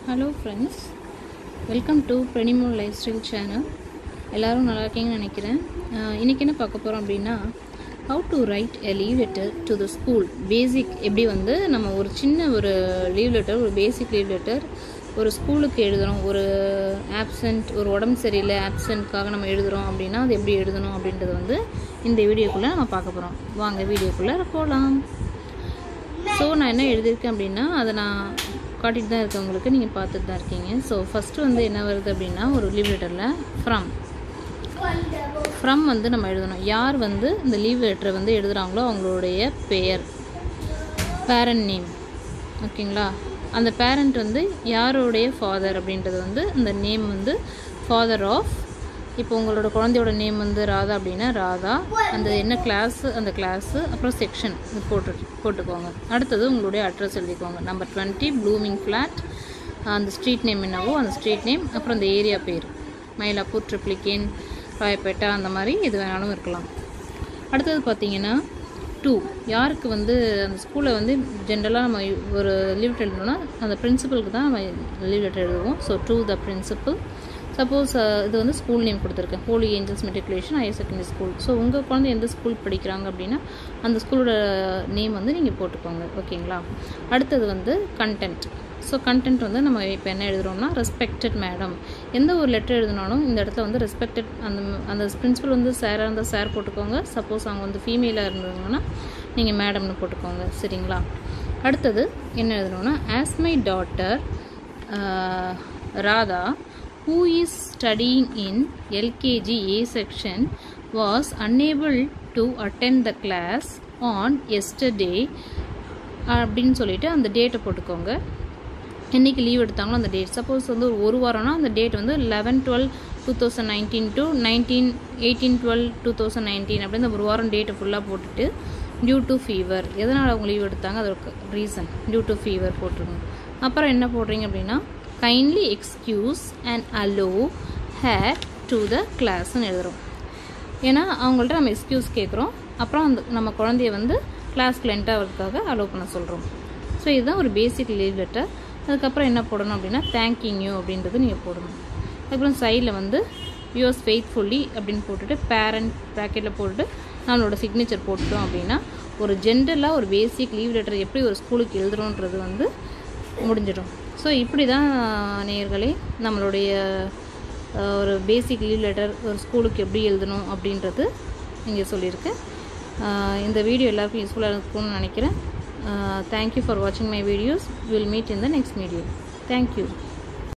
hello friends welcome to பிரனிமோல் lifestyle channel எல்லோரும் நல்லா இருக்கீங்கன்னு நினைக்கிறேன் அஹ் இன்னைக்கு என்ன பார்க்க போகிறோம் அப்படின்னா how to write a leave letter to the school basic எப்படி வந்து நம்ம ஒரு சின்ன ஒரு லீவ் லெட்டர் ஒரு பேசிக் லீவ் லெட்டர் ஒரு ஸ்கூலுக்கு எழுதுகிறோம் ஒரு ஆப்சண்ட் ஒரு உடம்பு சரியில்லை ஆப்சண்ட்காக நம்ம எழுதுகிறோம் அப்படின்னா அது எப்படி எழுதணும் அப்படின்றது வந்து இந்த வீடியோக்குள்ளே நம்ம பார்க்க போகிறோம் வாங்க வீடியோக்குள்ளே போகலாம் ஸோ நான் என்ன எழுதியிருக்கேன் அப்படின்னா அதை நான் காட்டிட்டு தான் இருக்கேன் உங்களுக்கு நீங்கள் பார்த்துட்டு தான் இருக்கீங்க ஸோ ஃபஸ்ட்டு வந்து என்ன வருது அப்படின்னா ஒரு லீவ் லெட்டரில் ஃப்ரம் ஃப்ரம் வந்து நம்ம எழுதணும் யார் வந்து இந்த லீவ் லெட்டரை வந்து எழுதுகிறாங்களோ அவங்களுடைய பெயர் பேரண்ட் நேம் ஓகேங்களா அந்த பேரண்ட் வந்து யாருடைய ஃபாதர் அப்படின்றது வந்து அந்த நேம் வந்து ஃபாதர் ஆஃப் இப்போ உங்களோட குழந்தையோட நேம் வந்து ராதா அப்படின்னா ராதா அந்த என்ன கிளாஸு அந்த கிளாஸு அப்புறம் செக்ஷன் இது போட்டு போட்டுக்கோங்க அடுத்தது உங்களுடைய அட்ரஸ் எழுதிக்கோங்க நம்பர் டுவெண்ட்டி ப்ளூமிங் ஃப்ளாட் அந்த ஸ்ட்ரீட் நேம் என்னவோ அந்த ஸ்ட்ரீட் நேம் அப்புறம் அந்த ஏரியா பேர் மயிலாப்பூர் ட்ரிப்ளிகேன் ராயப்பேட்டா அந்த மாதிரி எது வேணாலும் இருக்கலாம் அடுத்தது பார்த்தீங்கன்னா டூ யாருக்கு வந்து அந்த ஸ்கூலில் வந்து ஜென்ரலாக நம்ம ஒரு லீவ் லெட்டர் எழுதணும்னா அந்த பிரின்சிபலுக்கு தான் நம்ம லீவ் லெட்டர் எழுதுவோம் so to the principal suppose இது வந்து ஸ்கூல் நேம் கொடுத்துருக்கேன் Holy Angels matriculation higher secondary school so உங்கள் குழந்தை எந்த ஸ்கூல் படிக்கிறாங்க அப்படின்னா அந்த ஸ்கூலோட நேம் வந்து நீங்கள் போட்டுக்கோங்க ஓகேங்களா அடுத்தது வந்து கண்டென்ட் ஸோ கண்டென்ட் வந்து நம்ம இப்போ என்ன எழுதுகிறோம்னா ரெஸ்பெக்டட் மேடம் எந்த ஒரு லெட்டர் எழுதினாலும் இந்த இடத்துல வந்து ரெஸ்பெக்டட் அந்த அந்த பிரின்சிபல் வந்து சாராக இருந்தால் சார் போட்டுக்கோங்க சப்போஸ் அவங்க வந்து ஃபீமேலாக இருந்தாங்கன்னா நீங்கள் மேடம்னு போட்டுக்கோங்க சரிங்களா அடுத்தது என்ன எழுதணும்னா as my daughter Radha who is studying in LKG A section was unable to attend the class on yesterday அப்படின்னு சொல்லிட்டு அந்த டேட்டை போட்டுக்கோங்க என்றைக்கு லீவ் எடுத்தாங்களோ அந்த டேட் சப்போஸ் வந்து ஒரு ஒரு வாரம்னா அந்த டேட் வந்து eleven twelve two thousand nineteen to nineteen eighteen twelve two thousand nineteen அப்படின்னு அந்த ஒரு வாரம் டேட்டை ஃபுல்லாக போட்டுட்டு டியூ டு ஃபீவர் எதனால் அவங்க லீவ் எடுத்தாங்க அதற்கு ரீசன் டியூ டு ஃபீவர் போட்டுருங்க அப்புறம் என்ன போடுறீங்க அப்படின்னா kindly excuse and allow her to the கிளாஸ்ன்னு எழுதுகிறோம் ஏன்னா அவங்கள்ட்ட நம்ம எக்ஸ்கியூஸ் கேட்குறோம் அப்புறம் அந்த நம்ம குழந்தைய வந்து கிளாஸ்க்கு என்ட் ஆகிறதுக்காக அலோவ் பண்ண சொல்கிறோம் ஸோ இதுதான் ஒரு பேசிக் லீவ் லெட்டர் அதுக்கப்புறம் என்ன போடணும் அப்படின்னா தேங்க்யூ யூ அப்படின்றது நீங்கள் போடணும் அதுக்கப்புறம் சைடில் வந்து யூஎஸ் ஃபெய்த்ஃபுல்லி அப்படின்னு போட்டுட்டு பேரண்ட் ப்ராக்கெட்டில் போட்டுட்டு நம்மளோட சிக்னேச்சர் போட்டுட்டோம் அப்படின்னா ஒரு ஜென்ரலாக ஒரு பேசிக் லீவ் லெட்டர் எப்படி ஒரு ஸ்கூலுக்கு எழுதுறோன்றது வந்து முடிஞ்சிடும் ஸோ இப்படி தான் நேயர்களே நம்மளுடைய ஒரு பேசிக் லீவ் லெட்டர் ஒரு ஸ்கூலுக்கு எப்படி எழுதணும் அப்படின்றது இங்கே சொல்லியிருக்கேன் இந்த வீடியோ எல்லாருக்கும் யூஸ்ஃபுல்லாக இருக்கும்னு நினைக்கிறேன் தேங்க்யூ ஃபார் வாட்சிங் my videos will meet in the next video thank you